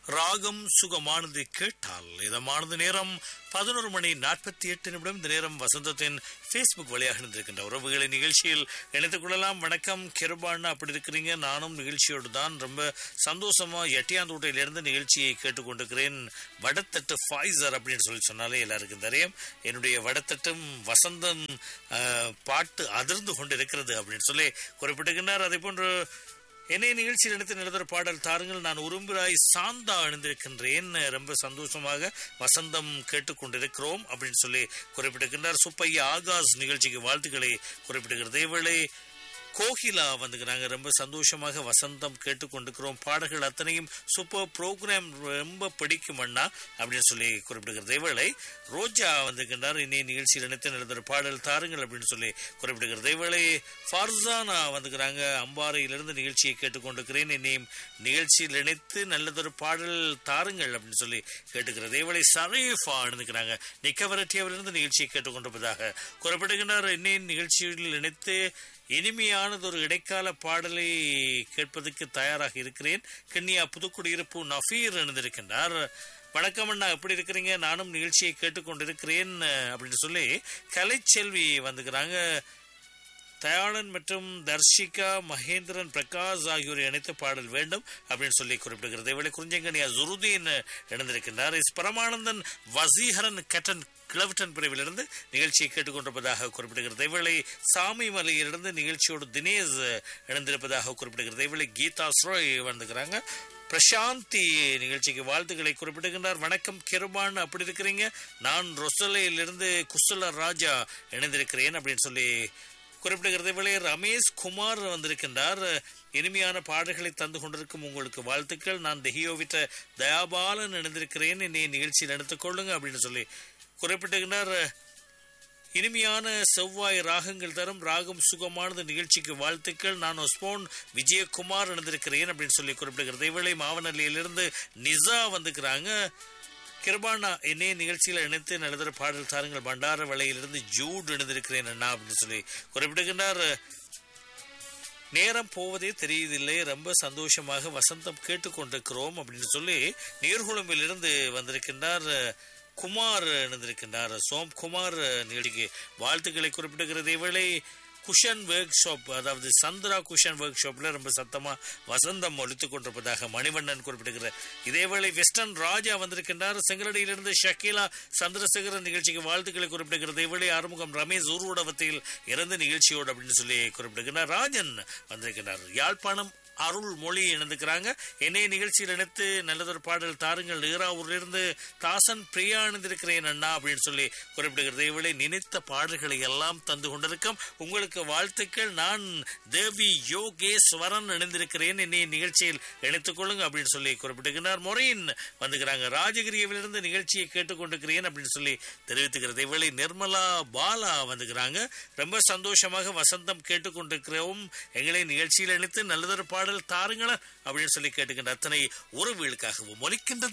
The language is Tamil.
ராகம் சுகமானது கேட்டால் இதமானது நேரம் பதினோரு மணி நாற்பத்தி எட்டு நிமிடம் இந்த நேரம் வசந்தத்தின் ஃபேஸ்புக் வழியாக இருந்திருக்கின்ற உறவுகளை நிகழ்ச்சியில் இணைத்துக் கொள்ளலாம் வணக்கம் கிருபாண்ணா அப்படி இருக்கிறீங்க நானும் நிகழ்ச்சியோடு தான் ரொம்ப சந்தோஷமா எட்டியாந்தோட்டையிலிருந்து நிகழ்ச்சியை கேட்டுக்கொண்டிருக்கிறேன் வடத்தட்டு ஃபாய்சர் அப்படின்னு சொல்லி சொன்னாலே எல்லாருக்கும் தெரியும் என்னுடைய வடத்தட்டும் வசந்தம் அஹ், பாட்டு அதிர்ந்து கொண்டிருக்கிறது அப்படின்னு சொல்லி குறிப்பிட்டிருக்கின்றார் அதே போன்று என்னை நிகழ்ச்சியில் எடுத்து நடத்துகிற பாடல் தாருங்கள் நான் உரும்புராய் சாந்தா அணிந்திருக்கின்றேன் ரொம்ப சந்தோஷமாக வசந்தம் கேட்டுக்கொண்டிருக்கிறோம் அப்படின்னு சொல்லி குறிப்பிட்டிருக்கின்றார் சுப்பையா ஆகாஷ் நிகழ்ச்சிக்கு வாழ்த்துக்களை குறிப்பிடுகிறது இவளை கோகிலா வந்துக்கிறாங்க ரொம்ப சந்தோஷமாக வசந்தம் கேட்டுக்கொண்டிருக்கிறோம் பாடல்கள் அத்தனையும் சூப்பர் ப்ரோக்ராம் ரொம்ப பிடிக்கும் அண்ணா அப்படின்னு சொல்லி குறிப்பிடுகிறது இவளை ரோஜா வந்துக்கின்றார் இனி நிகழ்ச்சியில் இணைத்து நடத்துகிற பாடல் தாருங்கள் அப்படின்னு சொல்லி குறிப்பிடுகிறது இவளை ஃபார்சானா வந்துக்கிறாங்க அம்பாறையிலிருந்து நிகழ்ச்சியை கேட்டுக்கொண்டிருக்கிறேன் இனியும் நிகழ்ச்சியில் இணைத்து நல்லதொரு பாடல் தாருங்கள் அப்படின்னு சொல்லி கேட்டுக்கிறது இவளை சரீஃபா அணிந்துக்கிறாங்க நிக்கவரட்டியவரிலிருந்து நிகழ்ச்சியை கேட்டுக்கொண்டிருப்பதாக குறிப்பிடுகின்றார் இன்னும் நிகழ்ச்சியில் இணைத்து இனிமையானது ஒரு இடைக்கால பாடலை கேட்பதற்கு தயாராக இருக்கிறேன் கிண்ணியா புதுக்குடியிருப்பு நஃபீர் அணிந்திருக்கின்றார் வணக்கம் அண்ணா எப்படி இருக்கிறீங்க நானும் நிகழ்ச்சியை கேட்டுக்கொண்டிருக்கிறேன் அப்படின்னு சொல்லி கலைச்செல்வி வந்துக்கிறாங்க தயாளன் மற்றும் தர்ஷிகா மகேந்திரன் பிரகாஷ் ஆகியோரை இணைத்து பாடல் வேண்டும் அப்படின்னு சொல்லி குறிப்பிடுகிறது இவளை குறிஞ்சங்கனியா ஜுருதீன் இணைந்திருக்கின்றார் எஸ் பரமானந்தன் வசீகரன் கட்டன் கிளவட்டன் பிரிவிலிருந்து நிகழ்ச்சியை கேட்டுக்கொண்டிருப்பதாக குறிப்பிடுகிறது இவளை சாமி மலையிலிருந்து நிகழ்ச்சியோடு தினேஷ் இணைந்திருப்பதாக குறிப்பிடுகிறது இவளை கீதா ஸ்ரோய் வந்துக்கிறாங்க பிரசாந்தி நிகழ்ச்சிக்கு வாழ்த்துக்களை குறிப்பிடுகின்றார் வணக்கம் கிருபான் அப்படி இருக்கிறீங்க நான் ரொசலையிலிருந்து குசல ராஜா இணைந்திருக்கிறேன் அப்படின்னு சொல்லி குறிப்பிடுகிறது இவளே ரமேஷ் குமார் வந்திருக்கின்றார் இனிமையான பாடல்களை தந்து கொண்டிருக்கும் உங்களுக்கு வாழ்த்துக்கள் நான் தெஹியோவிட்ட தயாபாலன் இணைந்திருக்கிறேன் என்னை நிகழ்ச்சியில் எடுத்துக் கொள்ளுங்க அப்படின்னு சொல்லி குறிப்பிட்டுகின்றார் இனிமையான செவ்வாய் ராகங்கள் தரும் ராகம் சுகமானது நிகழ்ச்சிக்கு வாழ்த்துக்கள் நான் ஒஸ்போன் விஜயகுமார் இணைந்திருக்கிறேன் அப்படின்னு சொல்லி குறிப்பிடுகிறது இவளை மாவனல்லையிலிருந்து நிசா வந்துக்கிறாங்க கிருபானா என்னே நிகழ்ச்சியில் இணைத்து நல்லதொரு பாடல் தாருங்கள் பண்டார வலையிலிருந்து ஜூட் இணைந்திருக்கிறேன் அண்ணா அப்படின்னு சொல்லி குறிப்பிடுகின்றார் நேரம் போவதே தெரியுதில்லை ரொம்ப சந்தோஷமாக வசந்தம் கேட்டுக்கொண்டிருக்கிறோம் அப்படின்னு சொல்லி நீர்குழம்பிலிருந்து வந்திருக்கின்றார் குமார் இணைந்திருக்கின்றார் சோம் குமார் நிகழ்ச்சிக்கு வாழ்த்துக்களை குறிப்பிடுகிறது இவளை குஷன் ஒர்க் ஷாப் அதாவது சந்திரா குஷன் ஒர்க் ஷாப்ல ரொம்ப சத்தமா வசந்தம் ஒழித்துக் கொண்டிருப்பதாக மணிவண்ணன் குறிப்பிடுகிற இதேவேளை வெஸ்டர்ன் ராஜா வந்திருக்கின்றார் செங்கலடியிலிருந்து ஷக்கீலா சந்திரசேகரன் நிகழ்ச்சிக்கு வாழ்த்துக்களை குறிப்பிடுகிறது இவளை ஆறுமுகம் ரமேஷ் ஊர்வடவத்தில் இறந்த நிகழ்ச்சியோடு அப்படின்னு சொல்லி குறிப்பிடுகிறார் ராஜன் வந்திருக்கிறார் யாழ்ப்பாணம் அருள் மொழி இணைந்துக்கிறாங்க என்னைய நிகழ்ச்சியில் இணைத்து நல்லதொரு பாடல் தாருங்கள் ஈராவூரிலிருந்து தாசன் பிரியா இணைந்திருக்கிறேன் அண்ணா அப்படின்னு சொல்லி குறிப்பிடுகிறது இவளை நினைத்த பாடல்களை எல்லாம் தந்து கொண்டிருக்கும் உங்களுக்கு வாழ்த்துக்கள் நான் தேவி யோகேஸ்வரன் இணைந்திருக்கிறேன் என்னைய நிகழ்ச்சியில் இணைத்துக் கொள்ளுங்க அப்படின்னு சொல்லி குறிப்பிடுகிறார் மொரையின் வந்துக்கிறாங்க ராஜகிரியவிலிருந்து நிகழ்ச்சியை கேட்டுக்கொண்டிருக்கிறேன் அப்படின்னு சொல்லி தெரிவித்துக்கிறது இவளை நிர்மலா பாலா வந்துக்கிறாங்க ரொம்ப சந்தோஷமாக வசந்தம் கேட்டுக்கொண்டிருக்கிறோம் எங்களை நிகழ்ச்சியில் இணைத்து நல்லதொரு பாடல் தாருங்களேன் அப்படின்னு சொல்லி கேட்டுக்கின்ற அத்தனை உறவுகளுக்காகவும் ஒலிக்கின்றது